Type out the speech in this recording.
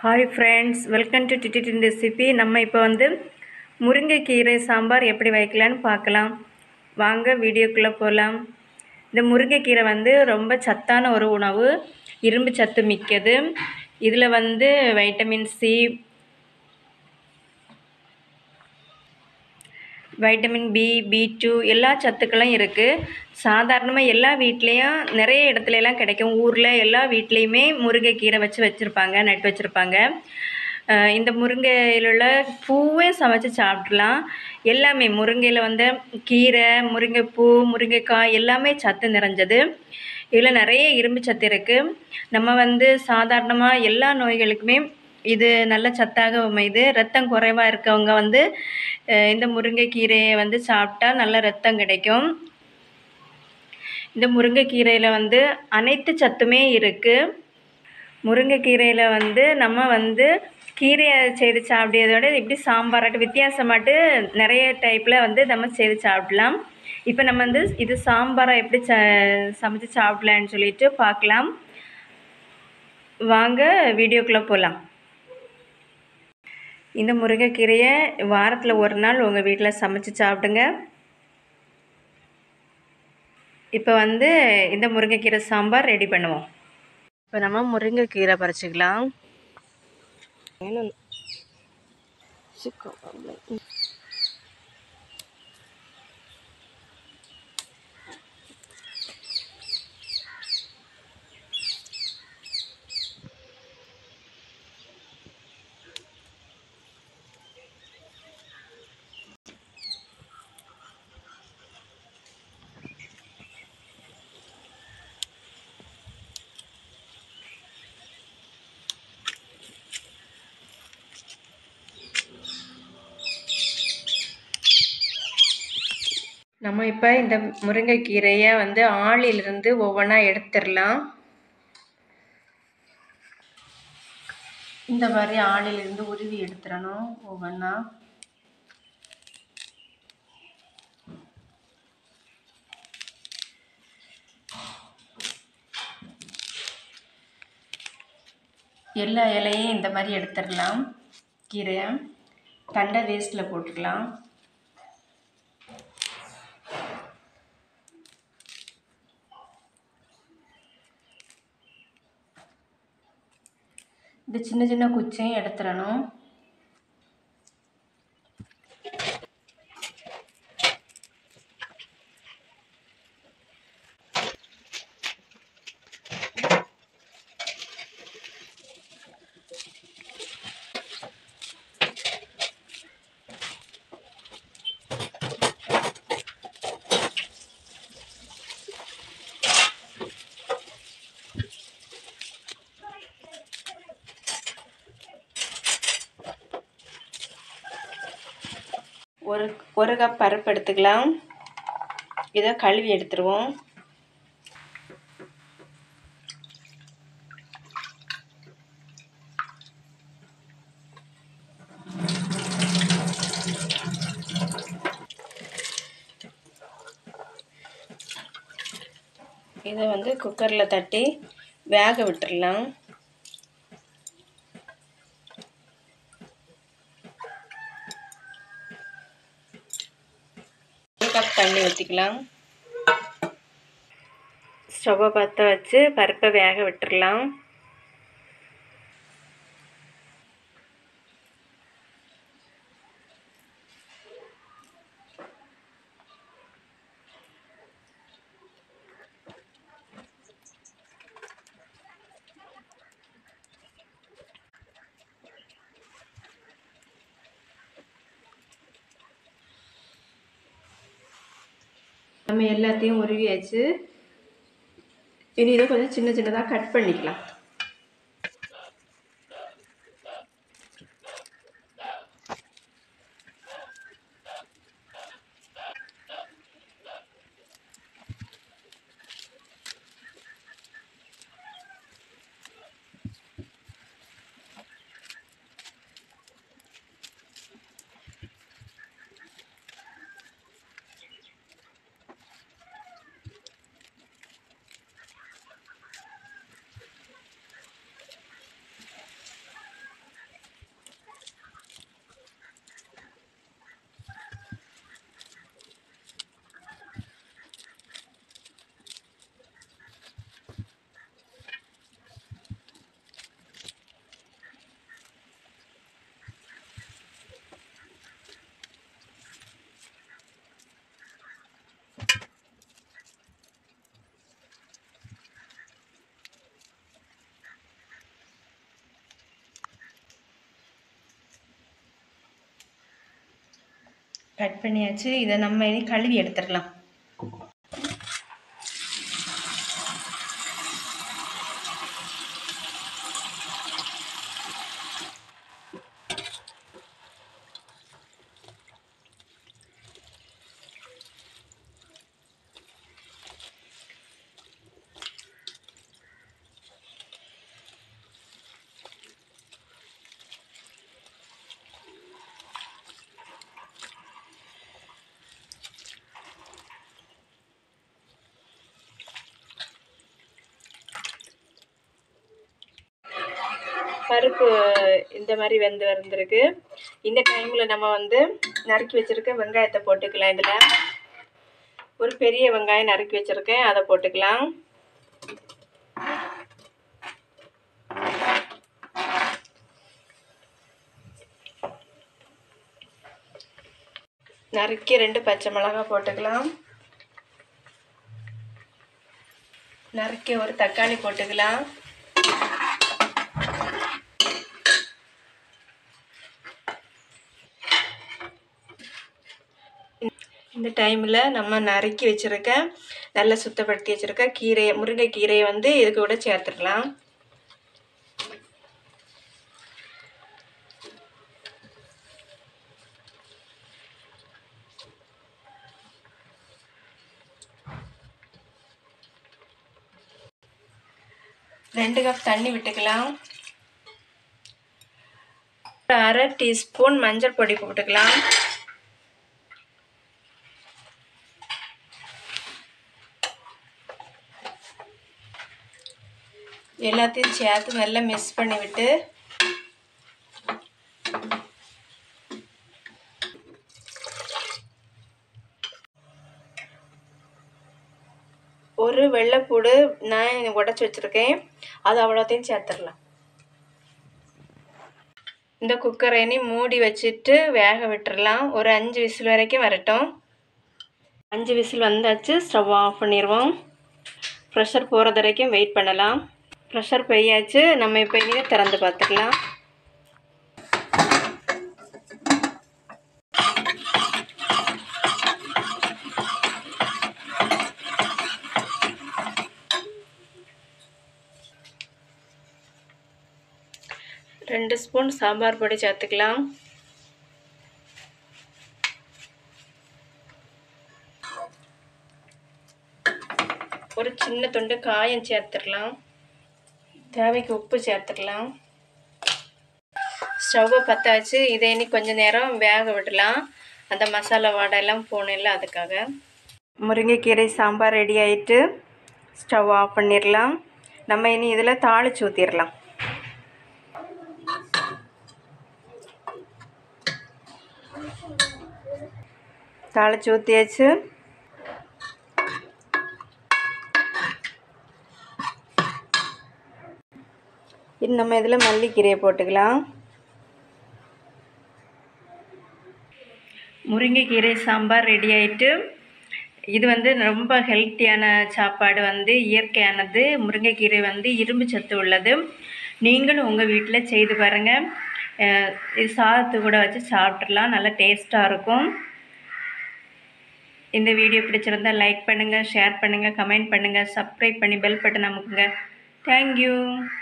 hi friends welcome to டிடிடின் recipe நம்ம இப்போ வந்து முருங்கைக்கீரை சாம்பார் எப்படி வைக்கலான்னு பார்க்கலாம் வாங்க வீடியோக்குள்ளே போகலாம் இந்த முருங்கைக்கீரை வந்து ரொம்ப சத்தான ஒரு உணவு இரும்பு சத்து மிக்கது இதில் வந்து vitamin C vitamin B B two எல்லா சத்துக்களும் இருக்குது சாதாரணமாக எல்லா வீட்லேயும் நிறைய இடத்துல எல்லாம் கிடைக்கும் ஊரில் எல்லா வீட்லேயுமே முருங்கைக்கீரை வச்சு வச்சுருப்பாங்க நட்டு வச்சுருப்பாங்க அஹ் இந்த முருங்கையில் உள்ள பூவே சமைச்சு சாப்பிட்லாம் எல்லாமே முருங்கையில் வந்து கீரை முருங்கைப்பூ முருங்கைக்காய் எல்லாமே சத்து நிறைஞ்சது இதில் நிறைய இரும்பு சத்து இருக்குது நம்ம வந்து சாதாரணமாக எல்லா நோய்களுக்குமே இது நல்ல சத்தாக அமையுது ரத்தம் குறைவாக இருக்கவங்க வந்து அஹ் இந்த முருங்கைக்கீரையை வந்து சாப்பிட்டா நல்ல ரத்தம் கிடைக்கும் இந்த முருங்கைக்கீரையில் வந்து அனைத்து சத்துமே இருக்குது முருங்கைக்கீரையில் வந்து நம்ம வந்து கீரையை செய்து சாப்பிட்றத விட இப்படி சாம்பாராட்டு வித்தியாசமாட்டு நிறைய டைப்பில் வந்து நம்ம செய்து சாப்பிடலாம் இப்போ நம்ம வந்து இது சாம்பாரை எப்படி ச சமைச்சு சாப்பிடலான்னு சொல்லிட்டு பார்க்கலாம் வாங்க வீடியோக்குள்ளே போகலாம் இந்த முருங்கைக்கீரையை வாரத்தில் ஒரு நாள் உங்கள் வீட்டில் சமைச்சு சாப்பிடுங்க இப்போ வந்து இந்த முருங்கைக்கீரை சாம்பார் ரெடி பண்ணுவோம் இப்போ நம்ம முருங்கைக்கீரை பறிச்சுக்கலாம் நம்ம இப்போ இந்த முருங்கைக்கீரையை வந்து ஆளிலிருந்து ஒவ்வொன்றா எடுத்துடலாம் இந்த மாதிரி ஆளிலிருந்து உருவி எடுத்துடணும் ஒவ்வொன்றா எல்லா இலையும் இந்த மாதிரி எடுத்துடலாம் கீரையை தண்டை வேஸ்ட்டில் போட்டுக்கலாம் இந்த சின்ன சின்ன குச்சையும் எடுத்துடணும் ஒரு ஒரு கப் பருப்பு எடுத்துக்கலாம் இதை கழுவி எடுத்துருவோம் இதை வந்து குக்கரில் தட்டி வேக விட்டுடலாம் ஒரு கப் தண்ணி ஊற்றிக்கலாம் ஸ்டவ்வை பற்ற வச்சு பருப்பை வேக விட்டுடலாம் நம்ம எல்லாத்தையும் உருவியாச்சு இனி இதை கொஞ்சம் சின்ன சின்னதாக கட் பண்ணிக்கலாம் கட் பண்ணியாச்சு இதை நம்ம இனி கழுவி எடுத்துடலாம் பருப்பு இந்த மாதிரி வெந்து வந்திருக்கு இந்த டைமில் நம்ம வந்து நறுக்கி வச்சுருக்க வெங்காயத்தை போட்டுக்கலாம் இதில் ஒரு பெரிய வெங்காயம் நறுக்கி வச்சுருக்கேன் அதை போட்டுக்கலாம் நறுக்கி ரெண்டு பச்சை மிளகாய் போட்டுக்கலாம் நறுக்கி ஒரு தக்காளி போட்டுக்கலாம் இந்த டைமில் நம்ம நறுக்கி வச்சுருக்க நல்லா சுத்தப்படுத்தி வச்சுருக்க கீரையை முருங்கைக்கீரையை வந்து இது கூட சேர்த்துக்கலாம் ரெண்டு கப் தண்ணி விட்டுக்கலாம் அரை டீஸ்பூன் மஞ்சள் பொடி போட்டுக்கலாம் எல்லாத்தையும் சேர்த்து நல்லா மிக்ஸ் பண்ணி விட்டு ஒரு வெள்ளைப்பூடு நான் உடச்சி வச்சுருக்கேன் அது அவ்வளோத்தையும் சேர்த்துடலாம் இந்த குக்கரை இனி மூடி வச்சுட்டு வேக விட்டுறலாம் ஒரு அஞ்சு விசில் வரைக்கும் வரட்டும் அஞ்சு விசில் வந்தாச்சு ஸ்டவ் ஆஃப் பண்ணிடுவோம் ப்ரெஷர் போகிறது வரைக்கும் வெயிட் பண்ணலாம் ப்ரெஷர் பெய்யாச்சு நம்ம இப்போ இங்கே திறந்து பார்த்துக்கலாம் ரெண்டு ஸ்பூன் சாம்பார் பொடி சேர்த்துக்கலாம் ஒரு சின்ன துண்டு காயம் சேர்த்துடலாம் தேவைக்கு உப்பு சேர்த்துக்கலாம் ஸ்டவ்வை பற்ற வச்சு இதை இனி கொஞ்சம் நேரம் வேக விடலாம் அந்த மசாலா வாடையெல்லாம் போகணும்ல அதுக்காக முருங்கைக்கீரை சாம்பார் ரெடி ஆகிட்டு ஸ்டவ் ஆஃப் பண்ணிடலாம் நம்ம இனி இதில் தாளிச்சு ஊற்றிடலாம் தாளிச்சு ஊற்றியாச்சு இது நம்ம இதில் மல்லிக்கீரையை போட்டுக்கலாம் முருங்கைக்கீரை சாம்பார் ரெடி ஆயிட்டு இது வந்து ரொம்ப ஹெல்த்தியான சாப்பாடு வந்து இயற்கையானது முருங்கைக்கீரை வந்து இரும்பு சத்து உள்ளது நீங்களும் உங்கள் வீட்டில் செய்து பாருங்கள் அஹ் இது சாதத்து கூட வச்சு சாப்பிட்றலாம் நல்லா டேஸ்ட்டாக இருக்கும் இந்த வீடியோ பிடிச்சிருந்தா லைக் பண்ணுங்கள் ஷேர் பண்ணுங்கள் கமெண்ட் பண்ணுங்கள் சப்ஸ்கிரைப் பண்ணி பெல் பட்டன் அமுக்குங்க தேங்க்யூ